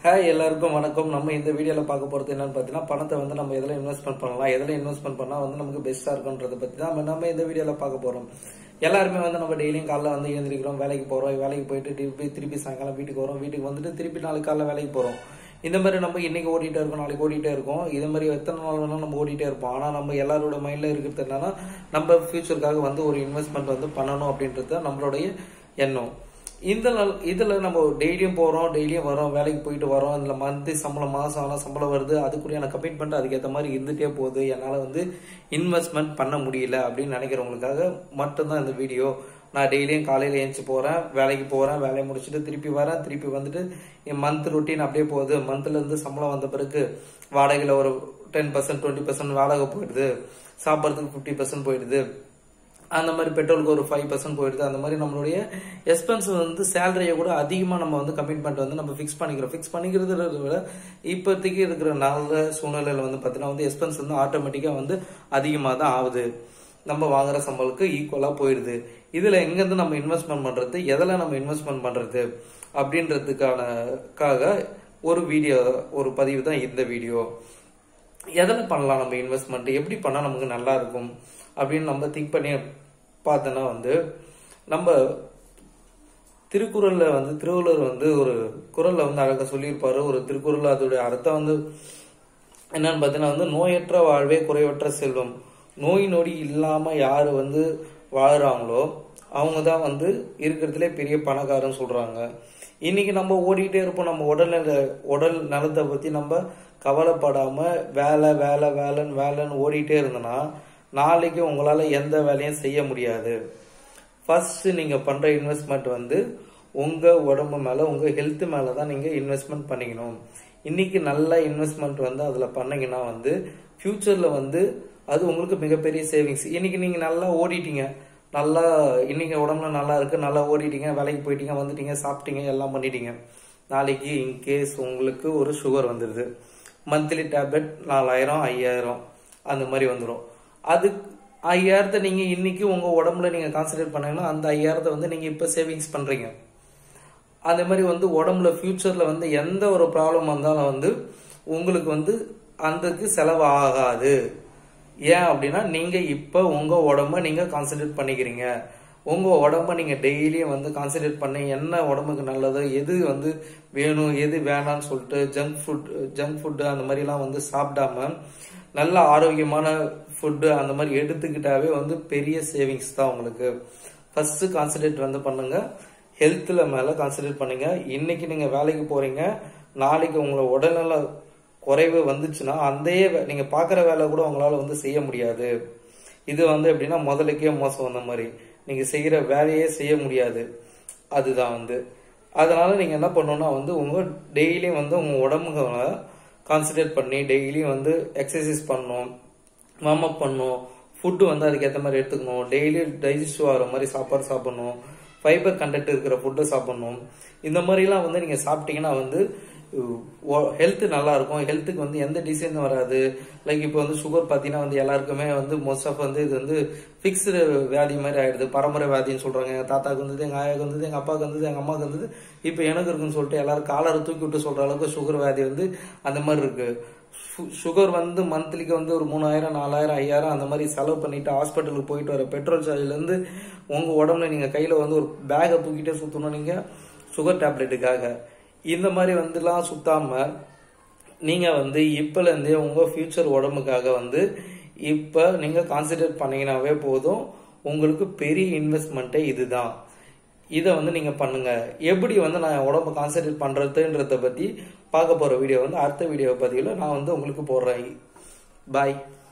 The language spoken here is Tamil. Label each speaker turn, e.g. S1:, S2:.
S1: ஹாய் எல்லாருக்கும் வணக்கம் நம்ம இந்த வீடியோவில் பார்க்க போகிறது என்னன்னு பார்த்தீங்கன்னா பணத்தை வந்து நம்ம எதில் இன்வெஸ்ட்மெண்ட் பண்ணலாம் எதில் இன்வெஸ்ட்மெண்ட் பண்ணால் வந்து நமக்கு பெஸ்ட்டாக இருக்குன்றதை பற்றி தான் நம்ம- நம்ம இந்த வீடியோவில் பார்க்க போகிறோம் எல்லாருமே வந்து நம்ம டெய்லியும் காலைல வந்து எழுந்திரிக்கிறோம் வேலைக்கு போகிறோம் வேலைக்கு போயிட்டு திருப்பி திருப்பி சாயங்காலம் வீட்டுக்கு வரோம் வீட்டுக்கு வந்துட்டு திருப்பி நாளைக்கு காலைல வேலைக்கு போகிறோம் இந்த மாதிரி நம்ம இன்னைக்கு ஓடிட்டே இருக்கோம் நாளைக்கு ஓடிட்டே இருக்கோம் இதே மாதிரி எத்தனை நாள் வேணாலும் நம்ம ஓடிட்டே இருப்போம் ஆனால் நம்ம எல்லாரோட மைண்டில் இருக்கிறது என்னன்னா நம்ம ஃபியூச்சருக்காக வந்து ஒரு இன்வெஸ்ட்மெண்ட் வந்து பண்ணணும் அப்படின்றது தான் நம்மளுடைய எண்ணம் இந்த நாள் இதில் நம்ம டெய்லியும் போகிறோம் டெய்லியும் வரோம் வேலைக்கு போயிட்டு வரோம் இதில் மந்த்லி சம்பளம் மாதம் ஆனால் சம்பளம் வருது அதுக்குரியான கமிட்மெண்ட் அதுக்கேற்ற மாதிரி இருந்துகிட்டே போகுது என்னால் வந்து இன்வெஸ்ட்மெண்ட் பண்ண முடியல அப்படின்னு நினைக்கிறவங்களுக்காக மட்டும்தான் இந்த வீடியோ நான் டெய்லியும் காலையில் ஏஞ்சி போகிறேன் வேலைக்கு போகிறேன் வேலையை முடிச்சுட்டு திருப்பி வரேன் திருப்பி வந்துட்டு என் மந்த் ரொட்டீன் அப்படியே போகுது மந்த்லேருந்து சம்பளம் வந்த பிறகு வாடகையில் ஒரு டென் பர்சன்ட் டுவெண்ட்டி பர்சன்ட் வாடகை போயிடுது சாப்பிட்றதுக்கு ஃபிஃப்டி பர்சன்ட் போயிடுது அந்த மாதிரி பெட்ரோலுக்கு ஒரு ஃபைவ் பர்சன்ட் போயிடுது அந்த மாதிரி நம்மளுடைய எக்ஸ்பென்ஸ் வந்து சேலரியை கூட அதிகமாக நம்ம வந்து கமிட்மெண்ட் வந்து நம்ம ஃபிக்ஸ் பண்ணிக்கிறோம் ஃபிக்ஸ் பண்ணிக்கிறத விட இப்போதைக்கு இருக்கிற நல்ல சூழ்நிலையில் வந்து பார்த்தீங்கன்னா வந்து எக்ஸ்பென்ஸ் வந்து ஆட்டோமேட்டிக்காக வந்து அதிகமாக தான் ஆகுது நம்ம வாங்குற சம்பளுக்கு ஈக்குவலாக போயிடுது இதில் எங்கேருந்து நம்ம இன்வெஸ்ட்மெண்ட் பண்ணுறது எதில் நம்ம இன்வெஸ்ட்மெண்ட் பண்ணுறது அப்படின்றதுக்கானக்காக ஒரு வீடியோ ஒரு பதிவு தான் இந்த வீடியோ எதில் பண்ணலாம் நம்ம இன்வெஸ்ட்மெண்ட் எப்படி பண்ணால் நமக்கு நல்லா இருக்கும் அப்படின்னு நம்ம திங்க் பண்ணி பார்த்தோன்னா வந்து நம்ம திருக்குறள்ல வந்து திருவள்ளுவர் வந்து ஒரு குறள்ல வந்து அழகா சொல்லியிருப்பாரு ஒரு திருக்குறள் அதோடைய அர்த்தம் வந்து என்னன்னு பார்த்தீங்கன்னா வந்து நோயற்ற வாழ்வே குறைவற்ற செல்வம் நோய் நொடி இல்லாம யாரு வந்து வாழுறாங்களோ அவங்க தான் வந்து இருக்கிறதுலே பெரிய பணக்காரன்னு சொல்றாங்க இன்னைக்கு நம்ம ஓடிட்டே இருப்போம் நம்ம உடல்நல உடல் நலத்தை பத்தி நம்ம கவலைப்படாம வேலை வேலை வேலைன்னு வேலைன்னு ஓடிட்டே இருந்தோன்னா நாளைக்கு உங்களால எந்த வேலையும் செய்ய முடியாது ஃபர்ஸ்ட் நீங்க பண்ற இன்வெஸ்ட்மெண்ட் வந்து உங்க உடம்பு மேல உங்க ஹெல்த் மேல தான் நீங்க இன்வெஸ்ட்மெண்ட் பண்ணிக்கணும் இன்னைக்கு நல்ல இன்வெஸ்ட்மெண்ட் வந்து அதுல பண்ணீங்கன்னா வந்து ஃபியூச்சர்ல வந்து அது உங்களுக்கு மிகப்பெரிய சேவிங்ஸ் இன்னைக்கு நீங்க நல்லா ஓடிட்டீங்க நல்லா இன்னைக்கு உடம்புல நல்லா இருக்கு நல்லா ஓடிட்டீங்க வேலைக்கு போயிட்டீங்க வந்துட்டீங்க சாப்பிட்டீங்க எல்லாம் பண்ணிட்டீங்க நாளைக்கு இன்கேஸ் உங்களுக்கு ஒரு சுகர் வந்துடுது மந்த்லி டேப்லெட் நாலாயிரம் ஐயாயிரம் அந்த மாதிரி வந்துடும் அது ஐயாயிரத்தை நீங்க இன்னைக்கு உங்க உடம்புல நீங்க கான்சன்ட்ரேட் பண்ணீங்கன்னா அந்த ஐயாயிரத்தை வந்து நீங்க இப்ப சேவிங்ஸ் பண்றீங்க அதே மாதிரி வந்து உடம்புல ஃபியூச்சர்ல வந்து எந்த ஒரு ப்ராப்ளம் வந்தாலும் வந்து உங்களுக்கு வந்து அதுக்கு செலவு ஆகாது ஏன் அப்படின்னா நீங்க இப்ப உங்க உடம்ப நீங்க கான்சென்ட்ரேட் பண்ணிக்கிறீங்க உங்க உடம்ப நீங்க டெய்லியும் வந்து கான்சென்ட்ரேட் பண்ணி என்ன உடம்புக்கு நல்லது எது வந்து வேணும் எது வேணாம்னு சொல்லிட்டு ஜங்க் ஃபுட் ஜங்க் ஃபுட்டு அந்த மாதிரிலாம் வந்து சாப்பிடாம நல்ல ஆரோக்கியமான ஃபுட்டு அந்த மாதிரி எடுத்துக்கிட்டாவே வந்து பெரிய சேவிங்ஸ் தான் உங்களுக்கு ஃபர்ஸ்ட் கான்சென்ட்ரேட் வந்து பண்ணுங்க ஹெல்த்ல மேல கான்சென்ட்ரேட் பண்ணுங்க இன்னைக்கு நீங்க வேலைக்கு போறீங்க நாளைக்கு உங்களை உடல்நல குறைவு வந்துச்சுன்னா அந்த நீங்க பாக்குற வேலை கூட உங்களால வந்து செய்ய முடியாது இது வந்து எப்படின்னா முதலுக்கே மோசம் வந்த மாதிரி நீங்க செய்யற வேலையே செய்ய முடியாது அதுதான் வந்து அதனால நீங்க என்ன பண்ணணும்னா வந்து உங்க டெய்லியும் வந்து உங்க உடம்புகளை கான்சன்ட்ரேட் பண்ணி டெய்லியும் வந்து எக்ஸசைஸ் பண்ணணும் வார்ம் அப் பண்ணணும் ஃபுட்டு வந்து அதுக்கேற்ற மாதிரி எடுத்துக்கணும் டெய்லி டைஜஸ்ட் ஆகிற மாதிரி சாப்பாடு சாப்பிடணும் ஃபைபர் கண்டென்ட் இருக்கிற ஃபுட்டை சாப்பிடணும் இந்த மாதிரிலாம் வந்து நீங்கள் சாப்பிட்டீங்கன்னா வந்து ஹெல்த் நல்லா இருக்கும் ஹெல்த்துக்கு வந்து எந்த டிசைனும் வராது லைக் இப்போ வந்து சுகர் பார்த்தீங்கன்னா வந்து எல்லாருக்குமே வந்து மோஸ்ட் ஆஃப் வந்து இது வந்து ஃபிக்ஸ்டு வியாதி மாதிரி ஆயிடுது பரம்பரை வியாதின்னு சொல்றாங்க எங்க தாத்தாக்கு வந்தது எங்க ஆயாக்கு வந்தது எங்க அப்பாவுக்கு வந்தது எங்க அம்மாவுக்கு வந்தது இப்போ எனக்கு இருக்குன்னு சொல்லிட்டு எல்லாரும் காலரை தூக்கி விட்டு சொல்ற அளவுக்கு சுகர் வியாதி வந்து அந்த மாதிரி இருக்கு சுகர் வந்து மந்த்லிக்கு வந்து ஒரு மூணாயிரம் நாலாயிரம் ஐயாயிரம் அந்த மாதிரி செலவு பண்ணிட்டு ஹாஸ்பிட்டலுக்கு போயிட்டு வர பெட்ரோல் சார்ஜ்ல இருந்து உங்க உடம்புல நீங்க கையில வந்து ஒரு பேகை தூக்கிட்டே சுத்தணும் நீங்க சுகர் டேப்லெட்டுக்காக இந்த மாதிரி வந்துலாம் சுத்தாம நீங்க வந்து இப்பல இருந்தே உங்க ஃபியூச்சர் உடம்புக்காக வந்து இப்ப நீங்க கான்சென்ட்ரேட் பண்ணீங்கன்னாவே போதும் உங்களுக்கு பெரிய இன்வெஸ்ட்மெண்ட்டே இதுதான் இதை வந்து நீங்க பண்ணுங்க எப்படி வந்து நான் உடம்ப கான்சென்ட்ரேட் பண்றதுன்றத பத்தி பார்க்க போற வீடியோ வந்து அடுத்த வீடியோ பதிவில் நான் வந்து உங்களுக்கு போடுறேன் பாய்